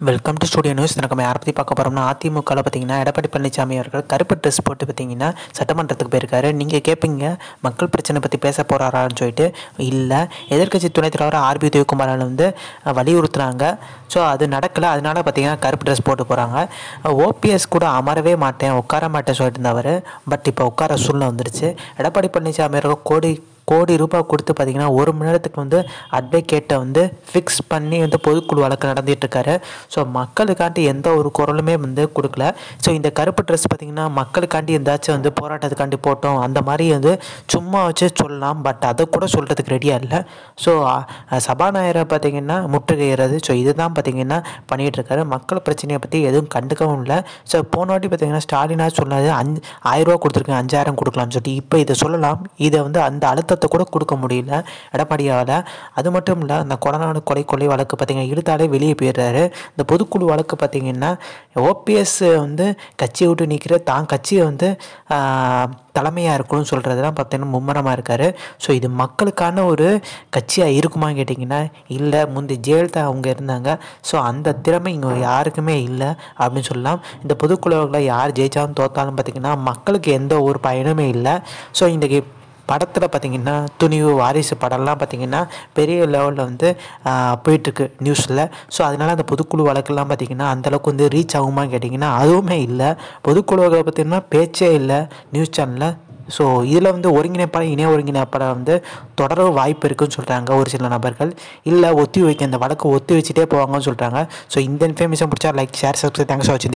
welcome to studio news நம்ம யாரை பற்றி பார்க்க போகிறோம்னா அதிமுகவில் பார்த்தீங்கன்னா எடப்பாடி பழனிசாமி அவர்கள் கருப்பு ட்ரெஸ் போட்டு பார்த்தீங்கன்னா சட்டமன்றத்துக்கு போயிருக்காரு நீங்கள் கேட்பீங்க மக்கள் பிரச்சனை பற்றி பேச போகிறாரான்னு சொல்லிட்டு இல்லை எதிர்க்கட்சி துணைத் தலைவர் ஆர்பி உதயகுமாரால் வந்து அஹ், வலியுறுத்துறாங்க ஸோ அது நடக்கலை அதனால பார்த்தீங்கன்னா கருப்பு ட்ரெஸ் போட்டு போகிறாங்க ஓபிஎஸ் கூட அமரவே மாட்டேன் உட்கார மாட்டேன் சொல்லிட்டு இருந்தவர் பட் இப்போ உட்கார சூழ்நிலை வந்துருச்சு எடப்பாடி பழனிசாமி அவர்கள் கோடி கோடி ரூபாய் கொடுத்து பார்த்தீங்கன்னா ஒரு மணி நேரத்துக்கு வந்து அட்வொகேட்டை வந்து ஃபிக்ஸ் பண்ணி வந்து பொதுக்குழு வழக்கு நடந்துட்டு இருக்காரு ஸோ மக்களுக்காண்டி எந்த ஒரு குரலுமே வந்து கொடுக்கல ஸோ இந்த கருப்பு ட்ரெஸ் பார்த்தீங்கன்னா மக்களுக்காண்டி எந்தாச்சும் வந்து போராட்டத்துக்காண்டி போட்டோம் அந்த மாதிரி வந்து சும்மா வச்சு சொல்லலாம் பட் அதை கூட சொல்கிறதுக்கு ரெடியாக இல்லை ஸோ சபாநாயகரை பார்த்தீங்கன்னா முற்றுகையிறது ஸோ இதுதான் பார்த்தீங்கன்னா பண்ணிகிட்டு இருக்காரு மக்கள் பிரச்சனையை பற்றி எதுவும் கண்டுக்கவும் இல்லை ஸோ போன வாட்டி பார்த்தீங்கன்னா ஸ்டாலினா சொன்னது அஞ்சு ஆயிரம் ரூபா கொடுத்துருக்கேன் அஞ்சாயிரம் கொடுக்கலாம்னு சொல்லிட்டு இப்போ இதை சொல்லலாம் இதை வந்து அந்த அழுத்தத்தை கூட கொடுக்க முடியல எடப்பாடியால் அது மட்டும் இல்லை அந்த கொடநாடு கொலை கொலை வழக்கு பார்த்தீங்கன்னா இழுத்தாலே வெளியே போயிடுறாரு இந்த பொதுக்குழு வழக்கு பார்த்தீங்கன்னா ஓபிஎஸ் வந்து கட்சியை விட்டு நிற்கிற தான் கட்சியை வந்து தலைமையாக இருக்கணும்னு சொல்கிறதுலாம் பார்த்தீங்கன்னா மும்மரமாக இருக்கார் ஸோ இது மக்களுக்கான ஒரு கட்சியாக இருக்குமான்னு கேட்டிங்கன்னா இல்லை முந்தைய ஜெயலலிதா அவங்க இருந்தாங்க ஸோ அந்த திறமை இங்கே யாருக்குமே இல்லை அப்படின்னு சொல்லலாம் இந்த பொதுக்குழுவில் யார் ஜெயிச்சாலும் தோத்தாலும் பார்த்திங்கன்னா மக்களுக்கு எந்த ஒரு பயனுமே இல்லை ஸோ இன்றைக்கி படத்தில் பார்த்தீங்கன்னா துணிவு வாரிசு படம்லாம் பார்த்தீங்கன்னா பெரிய லெவலில் வந்து ஆஹ், போயிட்டுருக்கு நியூஸில் ஸோ அதனால் அந்த பொதுக்குழு வழக்கெல்லாம் பார்த்தீங்கன்னா அந்தளவுக்கு வந்து ரீச் ஆகுமான்னு கேட்டிங்கன்னா அதுவுமே இல்லை பொதுக்குழுவை பார்த்தீங்கன்னா பேச்சே இல்லை நியூஸ் சேனலில் ஸோ இதில் வந்து ஒருங்கிணைப்பாளர் இணைய ஒருங்கிணைப்பாளர் வந்து தொடர வாய்ப்பு இருக்குன்னு சொல்கிறாங்க ஒரு சில நபர்கள் இல்லை ஒத்தி வைக்க இந்த வழக்கு ஒத்தி வச்சுட்டே போவாங்கன்னு சொல்கிறாங்க ஸோ இந்த இன்ஃபர்மேஷன் பிடிச்சா like share subscribe thanks for வாட்சிங்